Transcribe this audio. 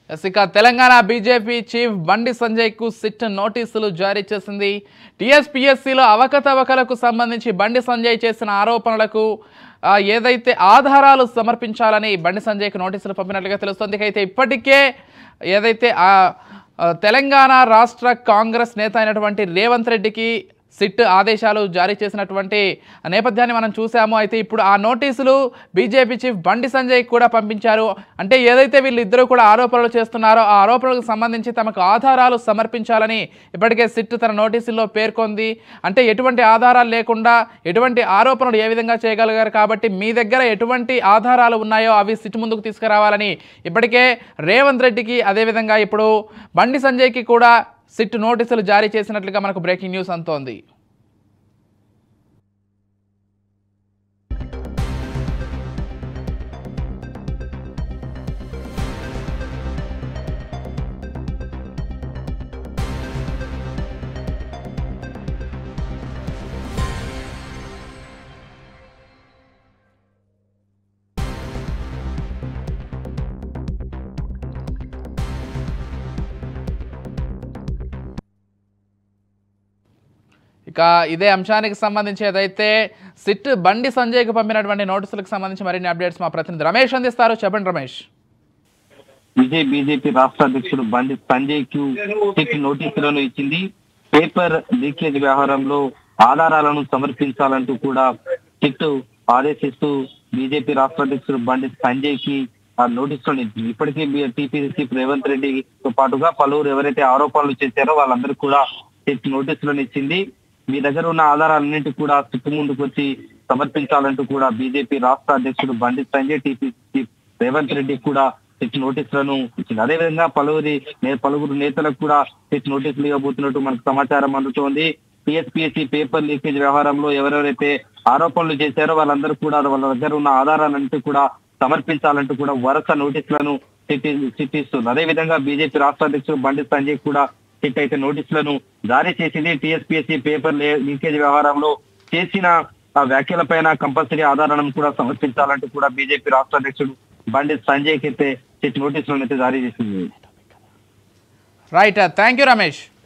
yes ఇక Telangana BJP chief బండి సంజయ్ కు సిట్ నోటీసులు జారీ చేసింది టీఎస్పీఎస్సీలో అవకతవకలకు సంబంధించి బండి సంజయ్ చేసిన ఆరోపణలకు ఆ, ఏదైతే ఆధారాలు సమర్పించాలని బండి సంజయ్కి నోటీసులు పంపినట్లుగా తెలుస్తుంది అయితే ఇప్పటికే ఏదైతే ఆ ఆ, తెలంగాణ రాష్ట్ర కాంగ్రెస్ నేత అయినటువంటి రేవంత్ రెడ్డికి సిట్ ఆదేశాలు జారీ చేసినటువంటి నేపథ్యాన్ని మనం చూసాము అయితే ఇప్పుడు ఆ నోటీసులు బీజేపీ చీఫ్ బండి సంజయ్ కూడా పంపించారు అంటే ఏదైతే వీళ్ళిద్దరూ కూడా ఆరోపణలు చేస్తున్నారో ఆ ఆరోపణలకు సంబంధించి తమకు ఆధారాలు సమర్పించాలని ఇప్పటికే సిట్ తన నోటీసుల్లో పేర్కొంది అంటే ఎటువంటి ఆధారాలు లేకుండా ఎటువంటి ఆరోపణలు ఏ విధంగా చేయగలిగారు కాబట్టి మీ దగ్గర ఎటువంటి ఆధారాలు ఉన్నాయో అవి సిట్ ముందుకు తీసుకురావాలని ఇప్పటికే రేవంత్ రెడ్డికి అదేవిధంగా ఇప్పుడు బండి సంజయ్కి కూడా సిట్ నోటీసులు జారీ చేసినట్లుగా మనకు బ్రేకింగ్ న్యూస్ అంతోంది ఇక ఇదే అంశానికి సంబంధించి ఏదైతే సిట్ బండి సంజయ్కి పంపినటువంటి నోటీసులకు సంబంధించి మరిన్ని అప్డేట్స్ మా ప్రతినిధి రమేష్ అందిస్తారు చెప్పండి రమేష్ విజయ్ బీజేపీ రాష్ట్ర అధ్యక్షుడు బండి సంజయ్ కు సిట్ నోటీసులను ఇచ్చింది పేపర్ లీకేజ్ వ్యవహారంలో ఆధారాలను సమర్పించాలంటూ కూడా సిట్ ఆదేశిస్తూ బీజేపీ రాష్ట్ర అధ్యక్షుడు బండి సంజయ్ కి ఆ నోటీసులను ఇచ్చింది ఇప్పటికే టీపీసీ రేవంత్ రెడ్డితో పాటుగా పలువురు ఎవరైతే ఆరోపణలు చేశారో వాళ్ళందరికీ కూడా సిట్ నోటీసులను ఇచ్చింది మీ దగ్గర ఉన్న ఆధారాలన్నింటి కూడా సిట్ ముందుకు వచ్చి సమర్పించాలంటూ కూడా బీజేపీ రాష్ట్ర అధ్యక్షుడు బండి సంజయ్ టీపీసీ రేవంత్ రెడ్డి కూడా సిట్ నోటీసులను ఇచ్చింది అదేవిధంగా పలువురి నే- పలువురు నేతలకు కూడా సిట్ నోటీసులు ఇవ్వబోతున్నట్టు మనకు సమాచారం అందుతోంది టిఎస్పీఎస్సీ పేపర్ లీకేజ్ వ్యవహారంలో ఎవరెవరైతే ఆరోపణలు చేశారో వాళ్ళందరూ కూడా వాళ్ళ దగ్గర ఉన్న ఆధారాలన్నింటి కూడా సమర్పించాలంటూ కూడా వరుస నోటీసులను సిట్ సిట్ ఇస్తుంది అదేవిధంగా బీజేపీ రాష్ట్ర అధ్యక్షుడు బండి సంజయ్ కూడా సిట్ అయితే నోటీసులను జారీ చేసింది టిఎస్పీఎస్సీ పేపర్ లే- లీకేజ్ వ్యవహారంలో చేసిన ఆ వ్యాఖ్యలపైన కంపల్సరీ ఆధారాలను కూడా సమర్పించాలంటూ కూడా బీజేపీ రాష్ట్ర అధ్యక్షుడు బండి సంజయ్ కి అయితే సిట్ నోటీసులను అయితే జారీ చేసింది రైట్ థ్యాంక్ యూ రమేష్